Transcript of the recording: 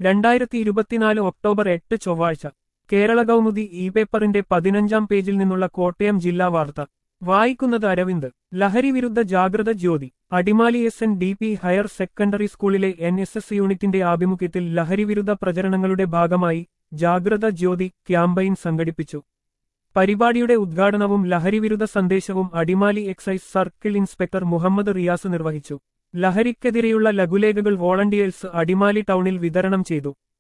രണ്ടായിരത്തി ഇരുപത്തിനാല് ഒക്ടോബർ എട്ട് ചൊവ്വാഴ്ച കേരള കൗമുദി ഇ പേപ്പറിന്റെ പതിനഞ്ചാം പേജിൽ നിന്നുള്ള കോട്ടയം ജില്ലാ വാർത്ത വായിക്കുന്നത് അരവിന്ദ് ലഹരി വിരുദ്ധ ജാഗ്രത ജ്യോതി Adimali S N D P higher secondary സ്കൂളിലെ എൻ എസ് എസ് യൂണിറ്റിന്റെ ആഭിമുഖ്യത്തിൽ ലഹരി വിരുദ്ധ പ്രചരണങ്ങളുടെ ഭാഗമായി ജാഗ്രത ജ്യോതി ക്യാമ്പയിൻ സംഘടിപ്പിച്ചു പരിപാടിയുടെ ഉദ്ഘാടനവും ലഹരിവിരുദ്ധ സന്ദേശവും Adimali excise circle inspector Muhammad Riyas നിർവഹിച്ചു ലഹരിക്കെതിരെയുള്ള ലഘുലേഖകൾ വോളണ്ടിയേഴ്സ് അടിമാലി ടൗണിൽ വിതരണം ചെയ്തു